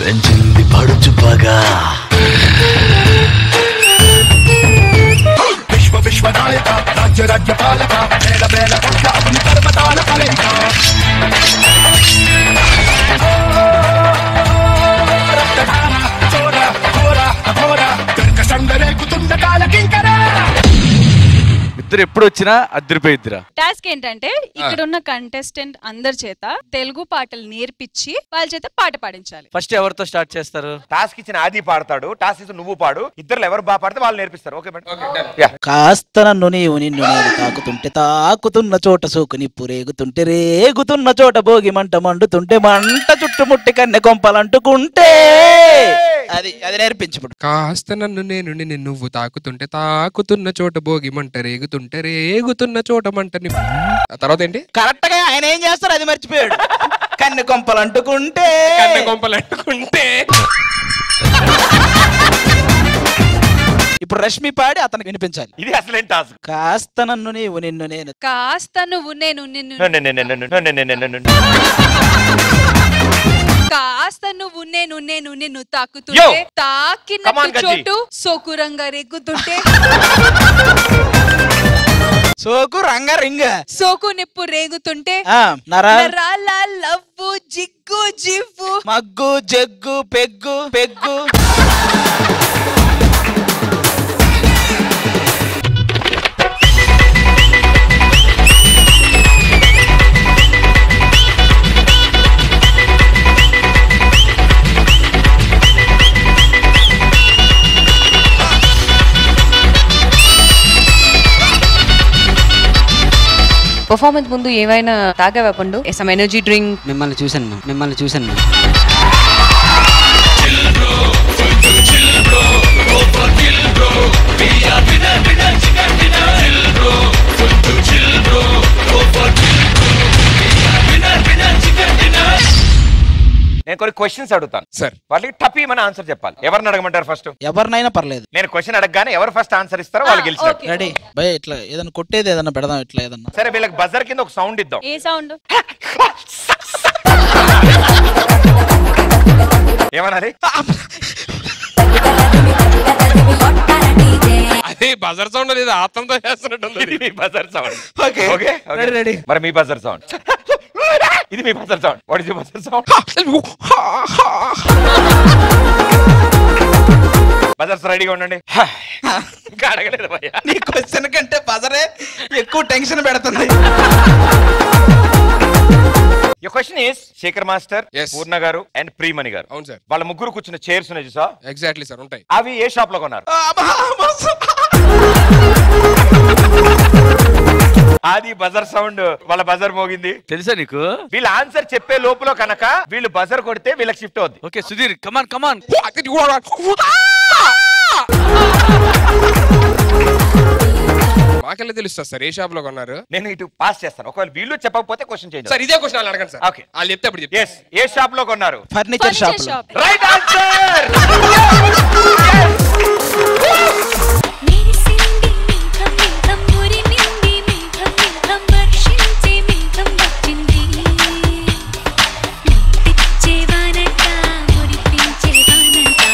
పెంచింది పడుచు పగా విశ్వ విశ్వనాయక రాజ్య రాజ్య పాలక వేల వేల కోట్ల అగ్ని పర్వతాల కలయిక రక్తధార చోర ఘోర అఘోర కర్క సంగరేకుతుండ కాల కింకర ఇద్దరు ఎప్పుడు వచ్చినా అద్దరిపోయిద్దిరా టాస్క్ ఏంటంటే ఇక్కడ ఉన్న కంటెస్టెంట్ అందరి చేత తెలుగు పాటలు నేర్పించి వాళ్ళ చేత పాట పాడించాలి ఫస్ట్ ఎవరితో స్టార్ట్ చేస్తారు టాస్క్ ఇచ్చిన ఆది పాడతాడు టాస్క్ ఇచ్చిన నువ్వు పాడు ఇద్దరు ఎవరు బాగా పాడితే వాళ్ళు నేర్పిస్తారు ఓకే మేడం యా కాస్త నన్ను నీవు నిన్ను నేను తాకుతుంటే తాకుతున్న చోట సోకు నిప్పు రేగుతుంటే రేగుతున్న చోట భోగి మంట మండుతుంటే మంట చుట్టుముట్టి కన్నె కొంపలంటుకుంటే అది అది నేర్పించబడు కాస్త నన్ను నేను నిన్ను నువ్వు తాకుతుంటే తాకుతున్న చోట భోగి మంట రేగుతుంటే రేగుతున్న చోట మంట ని- ఆ తర్వాత ఏంటి కరెక్ట్ గా ఆయన ఏం చేస్తారు అది మర్చిపోయాడు కన్నె కొంపలంటుకుంటే కన్నె కొంపలు అంటుకుంటే ఇప్పుడు రష్మి పాడి అతనికి వినిపించాలి ఇది అసలేం టాస్క్ కాస్త నన్ను నీవు నిన్ను నేను కాస్త నువ్వు నేను నిన్ను కాస్త నువ్వు నేను నేను నిన్ను Yo! తాకుతుంటే Come on, తాకిన Gaji. చోటు సోకురంగా రేగుతుంటే సోకు రంగ రింగ సోకు నిప్పు రేగుతుంటే ఆ, నరా నరాల లవ్వు జిగ్గు జివ్వు mug jug peg peg performance ముందు ఏమైనా తాగావా పండు సమ్ ఎనర్జీ డ్రింక్ మిమ్మల్ని చూశాను మ్యామ్ మిమ్మల్ని చూశాను మ్యామ్ నేను కొన్ని క్వశ్చన్స్ అడుగుతాను సార్ వాళ్ళకి టపీ మన ఆన్సర్ చెప్పాలి ఎవరిని అడగమంటారు ఫస్ట్ ఎవరినైనా పర్లేదు నేను క్వశ్చన్ అడగగానే ఎవరు ఫస్ట్ ఆన్సర్ ఇస్తారో వాళ్ళు గెలిచినట్టు రెడీ భయ ఇట్లా ఏదైనా కొట్టేది ఏదైనా పెడదాం ఇట్లా ఏదన్నా సరే వీళ్ళకి బజర్ కింద ఒక సౌండ్ ఇద్దాం ఏ సౌండ్ ఏమనాలి అదే బజర్ సౌండ్ లేదు ఆత్మతో చేస్తున్నట్టుంది ఇది మీ buzzer sound okay okay ready ready మరి మీ బజర్ సౌండ్ ఇది మీ buzzer sound what is your buzzer sound buzzers రెడీగా ఉండండి ఇంకా అడగలేదు భయ్యా నీ క్వశ్చన్ కంటే బజరే ఎక్కువ టెన్షన్ పెడుతుంది ఈ question is Shekhar master Yes. Purna garu and ప్రీమణి గారు అవును సార్ వాళ్ళ ముగ్గురు కూర్చున్న చైర్స్ ఉన్నాయి చూసా ఎగ్జాక్ట్లీ సార్ ఉంటాయి అవి ఏ షాప్ లో కొన్నారు అది బజర్ సౌండ్ వాళ్ళ బజర్ మోగింది తెలుసా నీకు వీళ్ళ ఆన్సర్ చెప్పే లోపల కనుక వీళ్ళు బజర్ కొడితే వీళ్ళకి షిఫ్ట్ అవుద్ది ఓకే సుధీర్ కమాన్ కమాన్ మాకెళ్ళి తెలుస్తా సార్ ఏ షాప్ లో కొన్నారు నేను ఇటు పాస్ చేస్తాను ఒకవేళ వీళ్ళు చెప్పకపోతే క్వశ్చన్ చేయండి సార్ ఇదే క్వశ్చన్ వాళ్ళు అడగండి సార్ Okay. వాళ్ళు చెప్తే అప్పుడు చెప్తా ఎస్ ఏ షాప్ లో కొన్నారు furniture shop shop right answer మెరిసింది మేఘం మేఘం మురిమింది మేఘం మేఘం వర్షించే మేఘం వచ్చింది ముత్తిచ్చే వానంట మురిపించే వానంట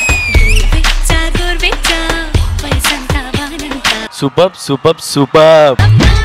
గోర్వెచ్చ గోర్వెచ్చ వయసంతా వానంట సూపర్ సూపర్ సూపర్ అమ్మా